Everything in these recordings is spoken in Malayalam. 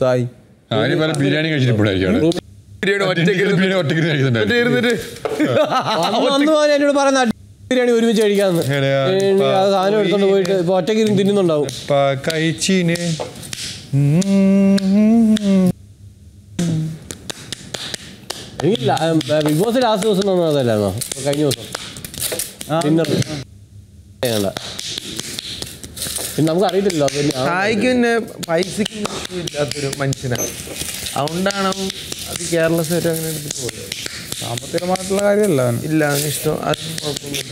തായ് ആര് പല ബിരിയാണി കഴിച്ചിട്ടുണ്ടായിരിക്കും അവിടെ ബിരിയാണി ഒറ്റയ്ക്ക് ബിരിയാണി ഒറ്റയ്ക്ക് കഴിക്കുന്നുണ്ടായിരുന്നു ഇരുന്നിട്ട് അന്ന് അന്ന് പോലെ എന്നോട് പറയുന്ന അടി ബിരിയാണി ഒരുമിച്ച് കഴിക്കാന്ന് എടയാ, ഏ, ആ സാധനം എടുത്തോണ്ട് പോയിട്ട് ഇപ്പൊ ഒറ്റയ്ക്ക് ഇരുന്ന് തിന്നുന്നുണ്ടാവും കഴിച്ചിന് എനിക്ക് ല- ഉം, ഏ, ബിഗ് ബോസ് ലാസ്റ്റ് ദിവസം തന്നത് അതല്ലായിരുന്നോ ഇപ്പൊ കഴിഞ്ഞ ദിവസം ഡിന്നർ വേണ്ട പിന്നെ നമുക്ക് അറിയത്തില്ലല്ലോ അത് പിന്നെ ആ- തായ്ക്ക് പിന്നെ പൈസക്ക് ഇല്ലാത്തൊരു മനുഷ്യനാണ് അതുകൊണ്ടാണ് അവൻ അത് കേരള സൈഡ് അങ്ങനെ എടുത്തിട്ട് പോയത് സാമ്പത്തികമായിട്ടുള്ള കാര്യമല്ല അവന്. ഇല്ല അവന് ഇഷ്ടം അതും കുഴപ്പമൊന്നുമില്ല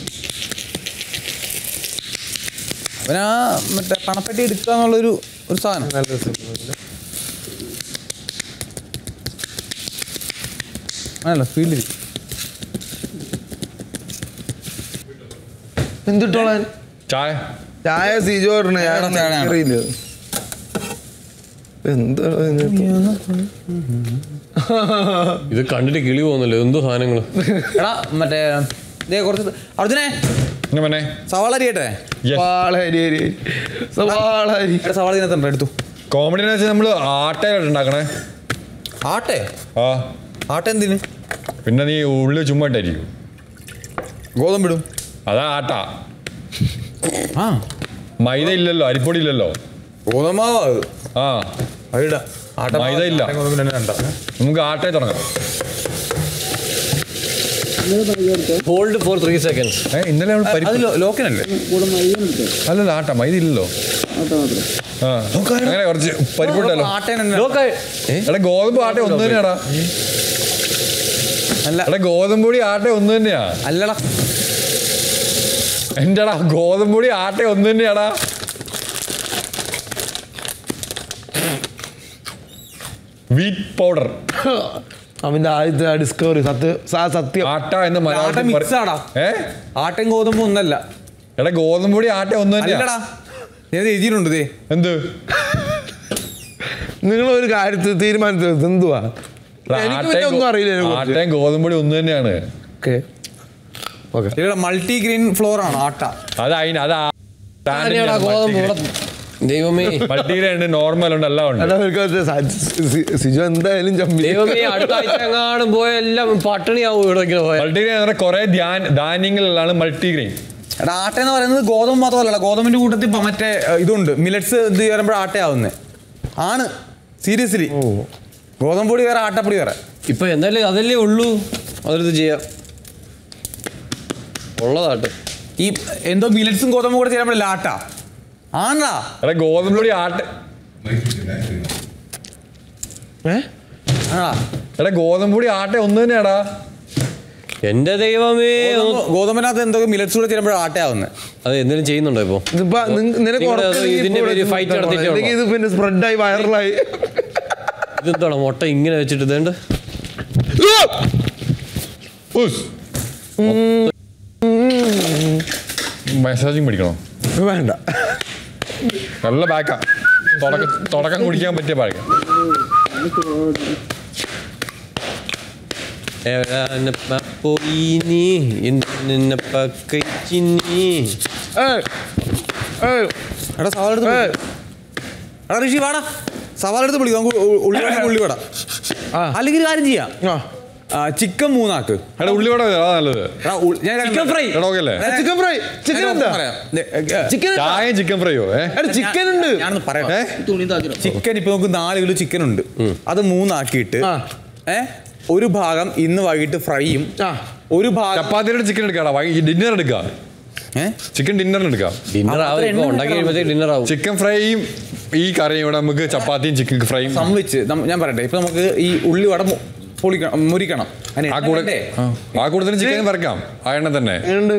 അവനാ മറ്റേ പണപ്പെട്ടി എടുക്കുക എന്നുള്ളൊരു ഒരു സാധനം നല്ല രസമൊന്നുമില്ല അങ്ങനല്ല ഫീൽഡിൽ എന്തിട്ടോളാൻ ചായ ചായ സിജോ പറഞ്ഞ ചായ, ചായ. അറിയില്ല എന്താ ഇതിനകത്ത്? ഇത് കണ്ടിട്ട് കിളി പോകുന്നല്ലോ എന്തോ സാധനങ്ങള് എടാ മറ്റേ ദേ കുറച്ച് അർജുനെ എന്നാ മോനെ സവാള അരിയട്ടെ Yes. സവാളരി അരി സവാളരി എടാ സവാള ഇതിനകത്തുണ്ട് എടുത്തു കോമഡി എന്ന് വെച്ചാൽ നമ്മള് ആട്ടയായിട്ട് ഉണ്ടാക്കണേ ആട്ടെ ആ ആട്ടെ എന്തിന് പിന്നെ നീ ഉള്ളി ചുമ്മാ ഇട്ടായിരിക്കും ഗോതമ്പിടും അതാ ആട്ട ആ മൈദ ഇല്ലല്ലോ അരിപ്പൊടി ഇല്ലല്ലോ ഗോതമ്പാവ് അത് ആ അതിടാ ആട്ട മൈദ ഇല്ല. ആട്ടയും ഗോതമ്പും രണ്ടും രണ്ടാ. നമുക്ക് ആട്ടയെ തുടങ്ങാം ഹോൾഡ് ഫോർ ത്രീ സെക്കൻഡ്സ് ഏ ഇന്നലെ നമ്മൾ അത് പരിപ്പ് ലോ- ലോക്കിനല്ലേ അല്ലല്ല ആട്ട മൈദ ഇല്ലല്ലോ ആ അങ്ങനെ കുറച്ച് പരിപ്പിട്ടല്ലോ ആട്ടേനെ എടാ ഗോതമ്പ് ആട്ട ഒന്ന് തന്നെയാടാ അല്ല എടാ ഗോതമ്പ് പൊടി ആട്ട ഒന്ന് തന്നെയാ അല്ലടാ എന്റെടാ ഗോതമ്പ് പൊടി ആട്ട ഒന്ന് തന്നെയാടാ വീറ്റ് പൗഡർ അവന്റെ ആദ്യത്തെ ഡിസ്കവറി സത്യ സാ- സത്യം ആട്ട എന്ന് ആട്ട മലയാളത്തിൽ മിക്സ് ആടാ ഏ ആട്ടയും ഗോതമ്പും ഒന്നല്ല എടാ ഗോതമ്പ് പൊടി ആട്ട ഒന്ന് തന്നെയാ അല്ലടാ ഞാൻ എഴുതിയിട്ടുണ്ട് ദേ എന്ത് നിങ്ങൾ ഒരു കാര്യത്തിൽ തീരുമാനിച്ചത് എന്തുവാ എടാ, എനിക്ക് പിന്നെ ആട്ടയും ഒന്നും ഗോ- അറിയില്ല ഇതിനെ കുറിച്ച്. ആട്ടയും ഗോതമ്പ് പൊടി ഒന്ന് തന്നെയാണ് ഓക്കെ ഓക്കെ ഇവിടെ മൾട്ടി ഗ്രീൻ ഫ്ലോർ ആണ് ആട്ട അത് അതിന് അത് ആ- ആരെയാടാ ഗോതമ്പ് ഇവിടെ ദൈവമേ മൾട്ടിഗ്രെയിൻ ഉണ്ട് നോർമൽ ഉണ്ട് എല്ലാം ഉണ്ട് അല്ല അവർക്ക് മറ്റേ സ- സി- സിജു എന്തായാലും ചമ്മി ദൈവമേ അടുത്ത ആഴ്ച എങ്ങാനും പോയ എല്ലാം പട്ടിണിയാവും ഇവിടെ ഇങ്ങനെ പോയാൽ മൾട്ടിഗ്രെയിൻ എന്ന് പറഞ്ഞാൽ കുറെ ധാന്യങ്ങളിലാണ് മൾട്ടിഗ്രെയിൻ എടാ ആട്ട എന്ന് പറയുന്നത് ഗോതമ്പ് മാത്രമല്ല ഗോതമ്പിന്റെ കൂട്ടത്തിൽ ഇപ്പൊ മറ്റേ ഏ, ഇതുണ്ട് മിലറ്റ്സ് ഇത് വരുമ്പോൾ ആട്ടയാവുന്നത് ആണ് സീരിയസ്ലി ഗോതമ്പ് പൊടി വേറെ ആട്ടപ്പൊടി വേറെ ഇപ്പൊ എന്തായാലും അതല്ലേ ഉള്ളൂ അതെടുത്ത് ചെയ്യാം ഉള്ളതാട്ട് ഈ എന്തോ മിലറ്റ്സും ഗോതമ്പും കൂടെ ചേരുമ്പോഴല്ല ആട്ട ആണാ എടാ ഗോതമ്പ് പൊടി ആട്ട ആണാ എടാ ഗോതമ്പ് പൊടി ആട്ട ഒന്ന് തന്നെയാടാ എന്റെ ദൈവമേ ഗോതമ്പ്- ഗോതമ്പിനകത്ത് എന്തോ മിലറ്റ്സ് കൂടെ ചേരുമ്പോൾ ആട്ടയാവുന്നത് അത് എന്തെങ്കിലും ചെയ്യുന്നുണ്ടോ ഇപ്പൊ ഇതിപ്പോ നിങ്ങ- നിനക്ക് നിങ്ങള് ഉറക്കം ഇതിന്റെ ഇപ്പൊ പേര് ഇവിടെ fight നിൽക്കണം. നടത്തിയിട്ടേ അല്ലെങ്കിൽ ഇത് പിന്നെ സ്പ്രെഡായി വൈറലായി ഇതെന്താണോ മുട്ട ഇങ്ങനെ വെച്ചിട്ട് ഇതേണ്ട മെസ്സാജിങ് പഠിക്കണോ വേണ്ട നല്ല ബാക്കാ തുടക്കം തുടക്കം കുടിക്കാൻ പറ്റിയ ബാക്കാ പോയി നീ എന്നെ പക്കച്ചിനി ഏയ്, ഏയ്, എടാ സവാള എടുത്ത് ഏയ്. വിളി. എടാ ഋഷി വാടാ സവാള എടുത്ത് വിളിക്കും നമുക്ക് ഉ- ഉള്ളി വേണമെങ്കിൽ ഉള്ളി വട ആ. അല്ലെങ്കിൽ ഒരു കാര്യം ചെയ്യാം ആ, ചിക്കൻ മൂന്നാക്ക് എടാ ഉള്ളിവട അതാ നല്ലത് എടാ, ഉ- ഞാൻ ചിക്കൻ ഫ്രൈ എടാ ഓക്കെ അല്ലേ ചിക്കൻ ഫ്രൈ ചിക്കൻ എന്താ ചിക്കൻ ചായയും ചിക്കൻ ഫ്രൈയോ ഏ ചിക്കൻ ഉണ്ട് ഞാനൊന്ന് പറയാം ഏ ചിക്കൻ ഇപ്പൊ നമുക്ക് നാല് കിലോ ചിക്കൻ ഉണ്ട് അത് മൂന്നാക്കിയിട്ട് ആ. ഏ ഒരു ഭാഗം ഇന്ന് വൈകിട്ട് ഫ്രൈയും ആ. ഒരു ഭാഗം ചപ്പാത്തിയുടെ ചിക്കൻ എടുക്കാടാ ഡിന്നർ എടുക്കാം ഏ ചിക്കൻ ഡിന്നറിന് എടുക്കാം ഡിന്നർ ആവും അത്ര ഇപ്പൊ എണ്ണ ഉണ്ടാക്കി കഴിയുമ്പോഴത്തേക്ക് ഡിന്നർ ആവും ചിക്കൻ ഫ്രൈയും ഈ കറിയും ഇവിടെ നമുക്ക് ചപ്പാത്തിയും ചിക്കൻ ഫ്രൈയും സംഭവിച്ച് നം- ഞാൻ പറയട്ടെ ഇപ്പൊ നമുക്ക് ഈ ഉള്ളി വട മു- പൊളിക്കണം മുരിക്കണം അതിന് ആ എണ്ണ കൂടെ വേണ്ടേ? ആ, ആ കൂട്ടത്തിന് ചിക്കൻ വറക്കാം ആ എണ്ണ തന്നെ ഉണ്ട്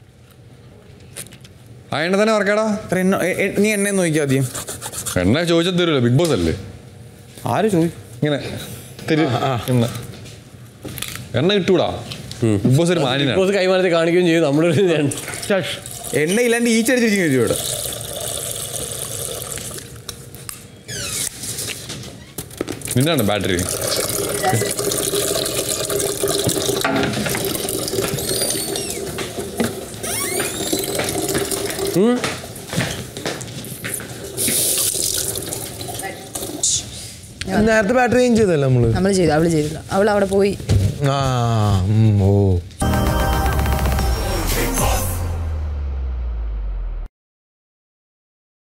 ആ എണ്ണ തന്നെ വറക്കാടാ ഇത്ര എണ്ണ എ- എ- നീ എണ്ണ നോക്കിയാ ആദ്യം എണ്ണ ചോദിച്ചാൽ തരുമല്ലോ ബിഗ് ബോസ് അല്ലേ ആര് ചോദിക്കും ഇങ്ങനെ തരും എണ്ണ എണ്ണ കിട്ടൂടാ ബിഗ് ബോസ് ഒരു മാനിനാണ് ബോസ് കൈമാനത്തിൽ കാണിക്കുകയും ചെയ്യും നമ്മളൊരു എണ്ണ ഇല്ലാണ്ട് ഈ ചടിച്ചിരിക്കും ഇവിടെ നിന്നാണ് ബാറ്ററി നേരത്തെ ബാറ്ററി ചേഞ്ച് ചെയ്തല്ലേ നമ്മള് നമ്മൾ ചെയ്തു അവള് ചെയ്തില്ല അവൾ അവിടെ പോയി ആ ഉം, ഓ